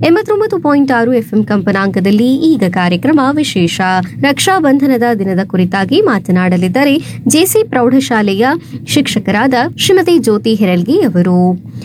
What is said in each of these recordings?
ಎಂಬತ್ತೊಂಬತ್ತು ಪಾಯಿಂಟ್ ಆರು ಎಫ್ಎಂ ಕಂಪನಾಂಕದಲ್ಲಿ ಈಗ ಕಾರ್ಯಕ್ರಮ ವಿಶೇಷ ರಕ್ಷಾ ಬಂಧನದ ದಿನದ ಕುರಿತಾಗಿ ಮಾತನಾಡಲಿದ್ದಾರೆ ಜೆಸಿ ಪ್ರೌಢಶಾಲೆಯ ಶಿಕ್ಷಕರಾದ ಶ್ರೀಮತಿ ಜ್ಯೋತಿ ಹೆರಲ್ಗಿ ಅವರು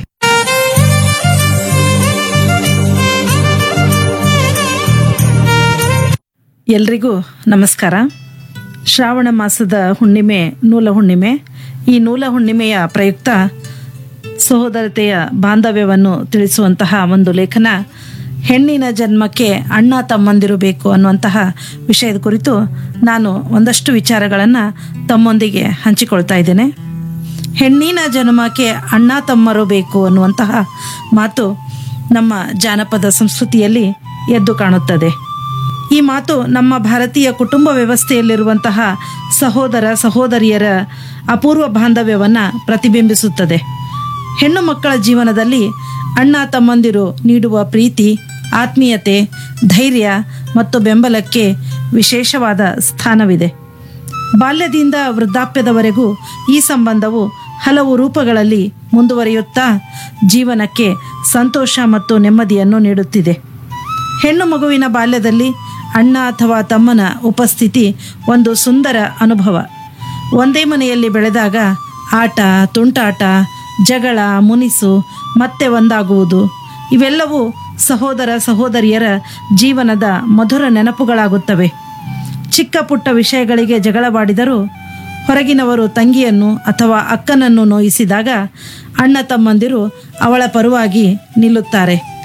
ಎಲ್ರಿಗೂ ನಮಸ್ಕಾರ ಶ್ರಾವಣ ಮಾಸದ ಹುಣ್ಣಿಮೆ ನೂಲ ಹುಣ್ಣಿಮೆ ಈ ನೂಲ ಹುಣ್ಣಿಮೆಯ ಪ್ರಯುಕ್ತ ಸಹೋದರತೆಯ ಬಾಂಧವ್ಯವನ್ನು ತಿಳಿಸುವಂತಹ ಒಂದು ಲೇಖನ ಹೆಣ್ಣಿನ ಜನ್ಮಕ್ಕೆ ಅಣ್ಣ ತಮ್ಮಂದಿರು ಬೇಕು ಅನ್ನುವಂತಹ ವಿಷಯದ ಕುರಿತು ನಾನು ಒಂದಷ್ಟು ವಿಚಾರಗಳನ್ನು ತಮ್ಮೊಂದಿಗೆ ಹಂಚಿಕೊಳ್ತಾ ಇದ್ದೇನೆ ಹೆಣ್ಣಿನ ಜನ್ಮಕ್ಕೆ ಅಣ್ಣ ತಮ್ಮರು ಬೇಕು ಅನ್ನುವಂತಹ ಮಾತು ನಮ್ಮ ಜಾನಪದ ಸಂಸ್ಕೃತಿಯಲ್ಲಿ ಎದ್ದು ಕಾಣುತ್ತದೆ ಈ ಮಾತು ನಮ್ಮ ಭಾರತೀಯ ಕುಟುಂಬ ವ್ಯವಸ್ಥೆಯಲ್ಲಿರುವಂತಹ ಸಹೋದರ ಸಹೋದರಿಯರ ಅಪೂರ್ವ ಬಾಂಧವ್ಯವನ್ನು ಪ್ರತಿಬಿಂಬಿಸುತ್ತದೆ ಹೆಣ್ಣು ಮಕ್ಕಳ ಜೀವನದಲ್ಲಿ ಅಣ್ಣ ತಮ್ಮಂದಿರು ನೀಡುವ ಪ್ರೀತಿ ಆತ್ಮೀಯತೆ ಧೈರ್ಯ ಮತ್ತು ಬೆಂಬಲಕ್ಕೆ ವಿಶೇಷವಾದ ಸ್ಥಾನವಿದೆ ಬಾಲ್ಯದಿಂದ ವೃದ್ಧಾಪ್ಯದವರೆಗೂ ಈ ಸಂಬಂಧವು ಹಲವು ರೂಪಗಳಲ್ಲಿ ಮುಂದುವರಿಯುತ್ತಾ ಜೀವನಕ್ಕೆ ಸಂತೋಷ ಮತ್ತು ನೆಮ್ಮದಿಯನ್ನು ನೀಡುತ್ತಿದೆ ಹೆಣ್ಣು ಮಗುವಿನ ಬಾಲ್ಯದಲ್ಲಿ ಅಣ್ಣ ಅಥವಾ ತಮ್ಮನ ಉಪಸ್ಥಿತಿ ಒಂದು ಸುಂದರ ಅನುಭವ ಒಂದೇ ಮನೆಯಲ್ಲಿ ಬೆಳೆದಾಗ ಆಟ ತುಂಟಾಟ ಜಗಳ ಮುನಿಸು ಮತ್ತೆ ಒಂದಾಗುವುದು ಇವೆಲ್ಲವೂ ಸಹೋದರ ಸಹೋದರಿಯರ ಜೀವನದ ಮಧುರ ನೆನಪುಗಳಾಗುತ್ತವೆ ಚಿಕ್ಕ ಪುಟ್ಟ ವಿಷಯಗಳಿಗೆ ಜಗಳವಾಡಿದರೂ ಹೊರಗಿನವರು ತಂಗಿಯನ್ನು ಅಥವಾ ಅಕ್ಕನನ್ನು ನೋಯಿಸಿದಾಗ ಅಣ್ಣ ತಮ್ಮಂದಿರು ಅವಳ ಪರವಾಗಿ ನಿಲ್ಲುತ್ತಾರೆ